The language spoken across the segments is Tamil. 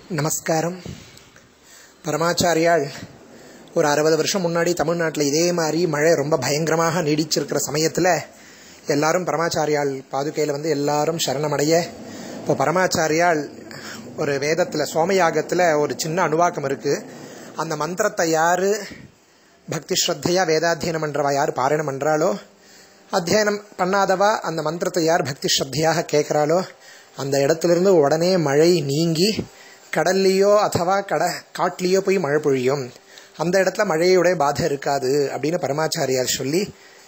நமஸ்காரம் பரமாச்சாரியால் ஒரு அறுபது வருஷம் முன்னாடி தமிழ்நாட்டில் இதே மாதிரி மழை ரொம்ப பயங்கரமாக நீடிச்சிருக்கிற சமயத்தில் எல்லாரும் பரமாச்சாரியால் பாதுகையில் வந்து எல்லாரும் சரணமடைய இப்போ பரமாச்சாரியால் ஒரு வேதத்தில் சோமயாகத்தில் ஒரு சின்ன அணுவாக்கம் இருக்குது அந்த மந்திரத்தை யார் பக்தி ஸ்ரத்தையா வேதாத்தியனம் பண்ணுறவா யார் பாராயணம் பண்ணுறாளோ அத்தியனம் பண்ணாதவா அந்த மந்திரத்தை யார் பக்தி ஸ்ரத்தையாக கேட்குறாளோ அந்த இடத்துலேருந்து உடனே மழை நீங்கி கடல்லையோ அथवा கட காட்டிலேயோ போய் மழை பொழியும் அந்த இடத்துல மழையுடைய பாதை இருக்காது அப்படின்னு பரமாச்சாரியார் சொல்லி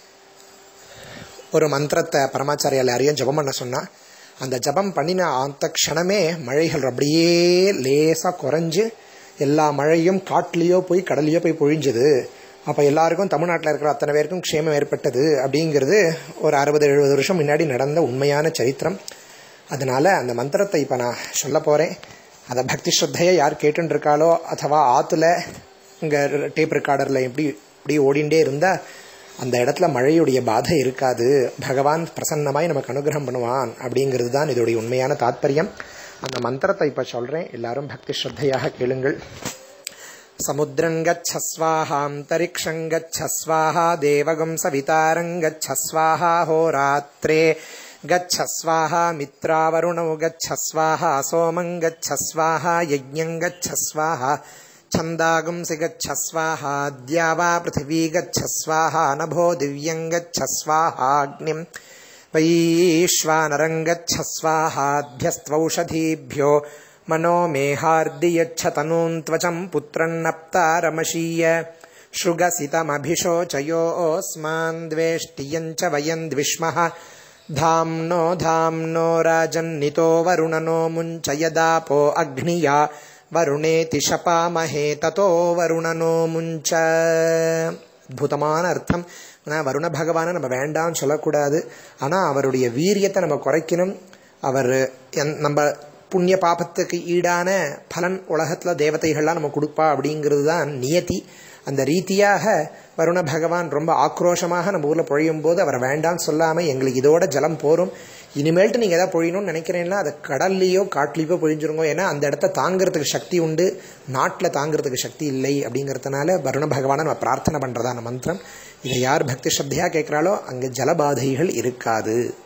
ஒரு மந்திரத்தை பரமாச்சாரியால் யாரையும் ஜபம் பண்ண சொன்னால் அந்த ஜபம் பண்ணின அந்த க்ஷணமே மழைகள் அப்படியே லேசாக குறைஞ்சு எல்லா மழையும் காட்டிலேயோ போய் கடல்லையோ போய் பொழிஞ்சுது அப்போ எல்லாருக்கும் தமிழ்நாட்டில் இருக்கிற அத்தனை பேருக்கும் க்ஷேமம் ஏற்பட்டது அப்படிங்கிறது ஒரு அறுபது எழுபது வருஷம் முன்னாடி நடந்த உண்மையான சரித்திரம் அதனால அந்த மந்திரத்தை இப்போ நான் சொல்ல போகிறேன் அதை பக்தி ஸ்ரத்தையை யார் கேட்டுன்னு இருக்காளோ அथवा ஆற்றுல இங்கே டேப் ரெக்கார்டரில் எப்படி இப்படி ஓடிண்டே இருந்தால் அந்த இடத்துல மழையுடைய பாதை இருக்காது பகவான் பிரசன்னமாய் நமக்கு அனுகிரகம் பண்ணுவான் அப்படிங்கிறது தான் இதோடைய உண்மையான தாத்பரியம் அந்த மந்திரத்தை இப்போ சொல்கிறேன் எல்லாரும் பக்தி ஸ்ரத்தையாக கேளுங்கள் समुद्रङ्गच्छस्वाहान्तरिक्षङ्गच्छस्वाहा देवगं सवितारङ्गच्छस्वाहा होरात्रे गच्छस्वाहा मित्रावरुणौ गच्छस्वाहा सोमं गच्छस्वाहा यज्ञं गच्छस्वाहा छन्दागुंसि गच्छस्वाहा द्यावा पृथिवी गच्छस्वाहा नभो दिव्यं गच्छस्वाहाग्निम् वैश्वानरं गच्छस्वाहाभ्यस्त्वौषधीभ्यो मनो मेहार्दि यच्छतनून् त्वचं पुत्रन्नप्तारमशीय श्रुगसितमभिशोचयोऽस्मान् द्वेष्टियं च वयं द्विष्मः धाम्नो धाम्नो राजन्नितो वरुणनो मुञ्च यदापो अग्निया வருணேதி ஷபாமஹே ததோ வருணனோ முஞ்ச அற்புதமான அர்த்தம் ஆனால் வருண பகவானை நம்ம வேண்டாம்னு சொல்லக்கூடாது ஆனால் அவருடைய வீரியத்தை நம்ம குறைக்கணும் அவர் நம்ம புண்ணிய பாபத்துக்கு ஈடான பலன் உலகத்தில் தேவதைகள்லாம் நம்ம கொடுப்பா அப்படிங்கிறது தான் நியதி அந்த ரீதியாக வருண பகவான் ரொம்ப ஆக்ரோஷமாக நம்ம ஊரில் பொழியும் போது அவர் வேண்டாம்னு சொல்லாமல் எங்களுக்கு இதோட ஜலம் போரும் இனிமேல்ட்டு நீங்கள் எதாவது பொழியணும்னு நினைக்கிறீங்களா அதை கடல்லையோ காட்டிலையோ பொழிஞ்சிருங்க ஏன்னா அந்த இடத்த தாங்கிறதுக்கு சக்தி உண்டு நாட்டில் தாங்கிறதுக்கு சக்தி இல்லை அப்படிங்கிறதுனால வருண பகவானை நம்ம பிரார்த்தனை பண்ணுறதான மந்திரம் இதை யார் பக்தி ஸ்ரத்தையாக கேட்குறாளோ அங்கே ஜலபாதைகள் இருக்காது